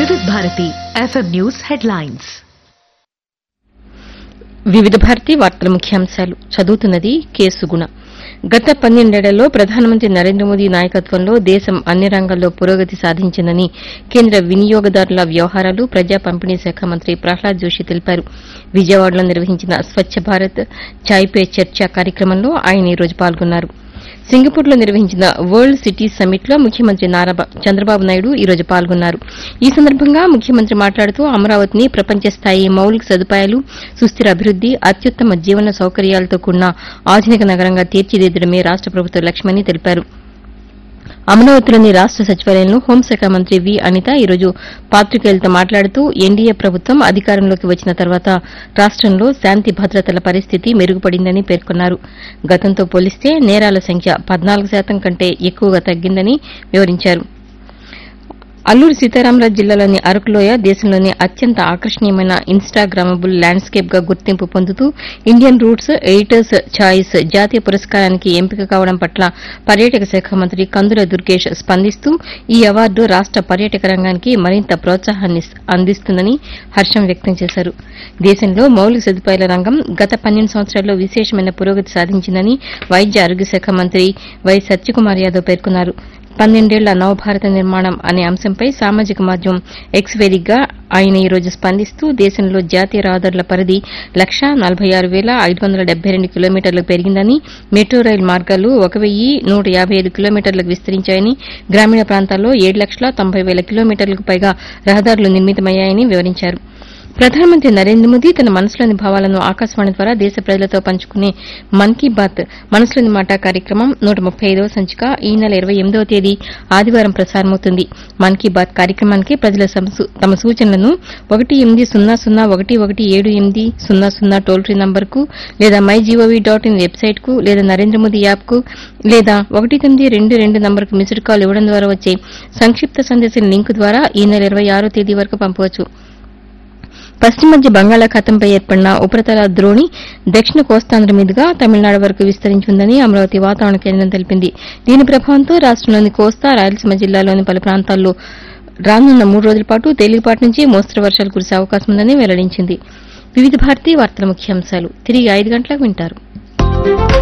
వివిధ Bharati FM news headlines వివిధ భారతి వార్తల ముఖ్యాంశాలు చదువుతున్నది కె సుగుణ గత పన్నెండేళ్లలో ప్రధానమంత్రి నరేంద్ర మోదీ నాయకత్వంలో దేశం అన్ని రంగాల్లో పురోగతి సాధించిందని కేంద్ర వినియోగదారుల వ్యవహారాలు ప్రజా పంపిణీ శాఖ మంత్రి ప్రహ్లాద్ జోషి తెలిపారు విజయవాడలో నిర్వహించిన స్వచ్ఛ భారత్ చాయ్ పే చర్చ కార్యక్రమంలో ఆయన ఈ రోజు పాల్గొన్నారు సింగపూర్లో నిర్వహించిన వరల్డ్ సిటీ సమ్మిట్ లో ముఖ్యమంత్రి నారా బ- చంద్రబాబు నాయుడు ఈ రోజు పాల్గొన్నారు ఈ సందర్భంగా ముఖ్యమంత్రి మాట్లాడుతూ అమరావతిని ప్రపంచ స్థాయి మౌలిక సదుపాయాలు సుస్థిర అభివృద్ది అత్యుత్తమ జీవన సౌకర్యాలతో కూడిన ఆధునిక నగరంగా తీర్చిదిద్దడమే రాష్ట ప్రభుత్వ లక్ష్యమని తెలిపారు అమరావతిలోని రాష్ట సచివాలయంలో హోంశాఖ మంత్రి వి అనిత ఈరోజు పాత్రికేయులతో మాట్లాడుతూ ఎన్డీఏ ప్రభుత్వం అధికారంలోకి వచ్చిన తర్వాత రాష్టంలో శాంతి భద్రతల పరిస్థితి మెరుగుపడిందని పేర్కొన్నారు గతంతో పోలిస్తే నేరాల సంఖ్య పద్నాలుగు శాతం కంటే ఎక్కువగా తగ్గిందని వివరించారు అల్లూరు సీతారామరాజు జిల్లాలోని అరకులోయ దేశంలోని అత్యంత ఆకర్షణీయమైన ఇన్స్టాగ్రామబుల్ ల్యాండ్స్కేప్ గా గుర్తింపు పొందుతూ ఇండియన్ రూట్స్ ఎడిటర్స్ ఛాయిస్ జాతీయ పురస్కారానికి ఎంపిక కావడం పట్ల పర్యాటక శాఖ మంత్రి కందుల దుర్గేష్ స్పందిస్తూ ఈ అవార్డు రాష్ట పర్యాటక రంగానికి మరింత ప్రోత్సాహాన్ని అందిస్తుందని హర్షం వ్యక్తం చేశారు దేశంలో మౌలిక సదుపాయాల రంగం గత పన్నెండు సంవత్సరాల్లో విశేషమైన పురోగతి సాధించిందని వైద్య ఆరోగ్య శాఖ మంత్రి వై సత్యకుమార్ యాదవ్ పేర్కొన్నారు పన్నెండేళ్ల నవభారత నిర్మాణం అనే అంశంపై సామాజిక మాధ్యమం ఎక్స్ వేదికగా ఆయన ఈ రోజు స్పందిస్తూ దేశంలో జాతీయ రహదారుల పరిధి లక్షా నలభై ఆరు వేల ఐదు వందల డెబ్బై రెండు కిలోమీటర్లకు పెరిగిందని మెట్రో రైలు మార్గాలు ఒక వెయ్యి నూట యాభై ఐదు కిలోమీటర్లకు విస్తరించాయని గ్రామీణ ప్రాంతాల్లో ఏడు లక్షల తొంభై వేల కిలోమీటర్లకు పైగా రహదారులు నిర్మితమయ్యాయని వివరించారు ప్రధానమంత్రి నరేంద్ర మోదీ తన మనసులోని భావాలను ఆకాశవాణి ద్వారా దేశ ప్రజలతో పంచుకునే మన్ కీ బాత్ మనసులోని మాట కార్యక్రమం నూట ముప్పై ఐదవ సంచిక ఈ నెల ఇరవై ఎనిమిదవ తేదీ ఆదివారం ప్రసారమవుతుంది మన్ కీ బాత్ కార్యక్రమానికి ప్రజల సమసు- తమ సూచనలను ఒకటి ఎనిమిది సున్నా సున్నా ఒకటి ఒకటి ఏడు ఎనిమిది సున్నా సున్నా టోల్ ఫ్రీ నంబర్కు లేదా my gov dot in website కు లేదా నరేంద్ర మోదీ యాప్ కు లేదా ఒకటి తొమ్మిది రెండు రెండు నంబర్కు మిస్డ్ కాల్ ఇవ్వడం ద్వారా వచ్చే సంక్షిప్త సందేశం లింక్ ద్వారా ఈ నెల ఇరవై ఆరో తేదీ వరకు పంపవచ్చు పశ్చిమ మధ్య బంగాళాఖాతంపై ఏర్పడిన ఉపరితల ద్రోణి దక్షిణ కోస్తాంధ్ర మీదుగా తమిళనాడు వరకు విస్తరించి ఉందని అమరావతి వాతావరణ కేంద్రం తెలిపింది దీని ప్రభావంతో రాష్టంలోని కోస్తా రాయలసీమ జిల్లాలోని పలు ప్రాంతాల్లో రానున్న మూడు రోజుల పాటు తేలికపాటి నుంచి మోస్తరు వర్షాలు కురిసే అవకాశం ఉందని వెల్లడించింది వివిధ భారతీ వార్తల ముఖ్యాంశాలు తిరిగి ఐదు గంటలకు వింటారు